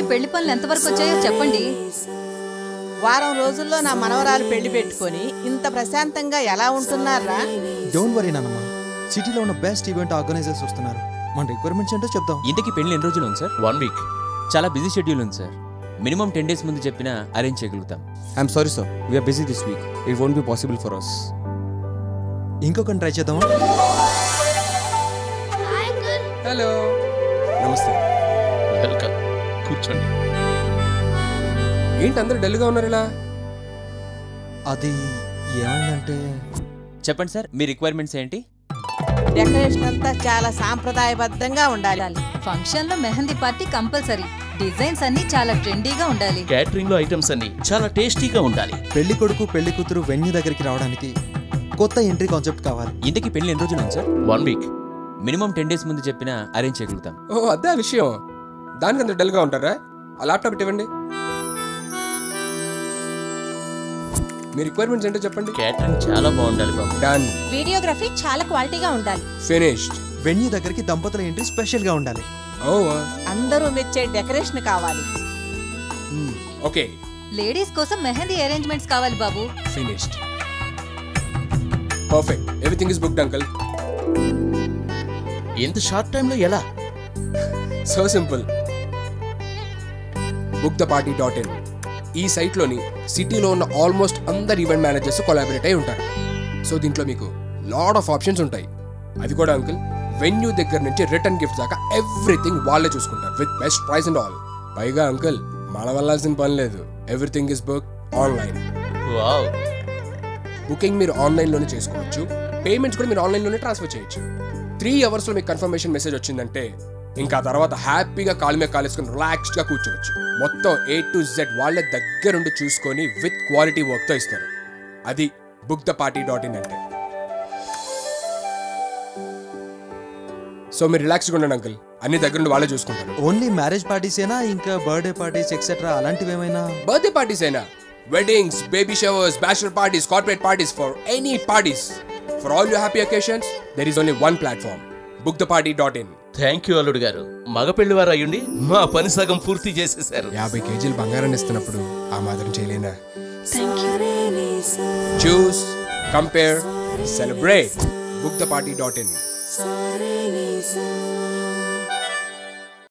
పెళ్లి పనులు ఎంతవరకు వచ్చాయో చెప్పండి వారం రోజుల్లో నా మనవరాలు పెళ్లి పెట్టుకొని ఇంత ప్రశాంతంగా ఎలా ఉంటున్నారా డోంట్ వరీ నాన్నమ్మ సిటీలో ఉన్న బెస్ట్ ఈవెంట్ ఆర్గనైజర్స్ వస్తున్నారు మన రిక్వైర్మెంట్స్ ఏంటో చెప్దాం ఇంతకీ పెళ్లి ఎన్ని రోజులు ఉంది సార్ వన్ వీక్ చాలా బిజీ షెడ్యూల్ ఉంది సార్ మినిమం టెన్ డేస్ ముందు చెప్పినా అరేంజ్ చేయగలుగుతాం I'm sorry sir we're busy this week it won't be possible for us ఇంకొకటి ట్రై చేద్దామా హలో నమస్తే వెల్కమ్ కూర్చోండి ఏంటి అందరు డల్గా ఉన్నారు ఇలా అది ఏమైందంటే చెప్పండి సార్ మీ రిక్వైర్మెంట్స్ ఏంటి డెకరేషన్ అంతా చాలా సాంప్రదాయబద్ధంగా ఉండాలి ఫంక్షన్ లో మెహందీ పార్టీ కంపల్సరీ డిజైన్స్ అన్ని చాలా ట్రెండీగా ఉండాలి క్యాటరింగ్ లో ఐటమ్స్ అన్ని చాలా టేస్టీగా ఉండాలి పెళ్లి కొడుకు పెళ్లి కూతురు వెన్యూ దగ్గరికి రావడానికి కొత్త ఎంట్రీ కాన్సెప్ట్ కావాలి ఇంతకీ పెళ్లి ఎన్ని రోజులు ఉంది sir one week minimum ten days ముందు చెప్పినా అరేంజ్ చేయగలుగుతాం ఓ అదే విషయం దానికి అందరు డల్గా ఉంటారా ఆ ల్యాప్టాప్ ఇటు ఇవ్వండి మీ రిక్వైర్మెంట్స్ ఏంటో చెప్పండి క్యాటరింగ్ చాలా బాగుండాలి బాబు డన్ వీడియోగ్రఫీ చాలా క్వాలిటీగా ఉండాలి ఫినిష్డ్ వెన్యూ దగ్గరికి దంపతుల ఎంట్రీ స్పెషల్ గా ఉండాలి ఓ అందరూ మెచ్చే డెకరేషన్ కావాలి ఓకే లేడీస్ కోసం మెహందీ అరేంజ్మెంట్స్ కావాలి బాబు finished perfect everything is booked uncle ఇంత షార్ట్ టైంలో ఎలా so simple book the party dot in ఈ సైట్లోని సిటీలో ఉన్న ఆల్మోస్ట్ అందరు ఈవెంట్ మేనేజర్స్ కొలాబరేట్ అయి ఉంటారు సో దీంట్లో మీకు లాడ్ ఆఫ్ ఆప్షన్స్ ఉంటాయి అది కూడా అంకుల్ వెన్యూ దగ్గర నుంచి రిటర్న్ గిఫ్ట్ దాకా ఎవ్రీథింగ్ వాళ్ళే చూసుకుంటారు with best price and all పైగా అంకుల్ మనం వెళ్ళాల్సిన పని లేదు everything is book online wow booking మీరు ఆన్లైన్లోనే చేసుకోవచ్చు పేమెంట్స్ కూడా మీరు ఆన్లైన్లోనే ట్రాన్స్ఫర్ చేయొచ్చు త్రీ అవర్స్లో మీకు కన్ఫర్మేషన్ మెసేజ్ వచ్చిందంటే ఇంకా తర్వాత హ్యాపీగా కాలు మీద కాలేసుకొని రిలాక్స్డ్గా కూర్చోవచ్చు మొత్తం ఏ టు జెడ్ వాళ్ళే దగ్గరుండి చూసుకొని విత్ క్వాలిటీ వర్క్తో ఇస్తారు అది book the party dot in అంటే సో మీరు రిలాక్స్గా ఉండండి అంకుల్ అన్ని దగ్గరుండి వాళ్ళే చూసుకుంటారు ఓన్లీ మ్యారేజ్ పార్టీసేనా ఇంకా బర్త్డే పార్టీస్ ఎక్సెట్రా అలాంటివి ఏమైనా బర్త్డే పార్టీస్ అయినా weddings baby showers bachelor parties corporate parties for any parties for all you happy occasions there is only one platform book the party dot in thank you అల్లుడు గారు మగ పెళ్లి వారు అయ్యుండి మా పని సగం పూర్తి చేసేసారు యాభై కేజీలు బంగారాన్ని ఇస్తున్నప్పుడు ఆ మాత్రం చేయలేనా choose compare celebrate book the party dot in